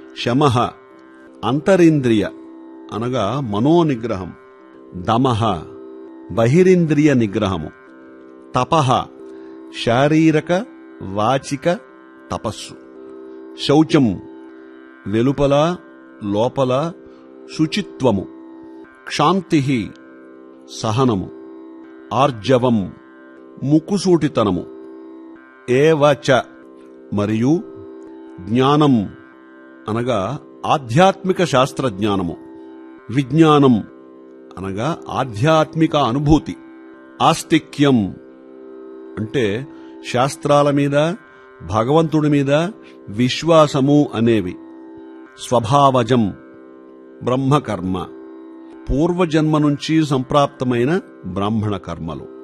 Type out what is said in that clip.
శమ అంతరింద్రియ అనగా మనోనిగ్రహం దమః బహిరింద్రియ నిగ్రహము తపః శారీరక వాచిక తపస్సు శౌచం వెలుపల లోపల శుచిత్వము క్షాంతి సహనము ఆర్జవం ముక్కుసూటితనము ఏవచ మరియు జ్ఞానం అనగా ఆధ్యాత్మిక శాస్త్ర జ్ఞానము విజ్ఞానం అనగా ఆధ్యాత్మిక అనుభూతి ఆస్తిక్యం అంటే శాస్త్రాల మీద భగవంతుడి మీద విశ్వాసము అనేవి స్వభావజం బ్రహ్మకర్మ పూర్వజన్మ నుంచి సంప్రాప్తమైన బ్రాహ్మణ కర్మలు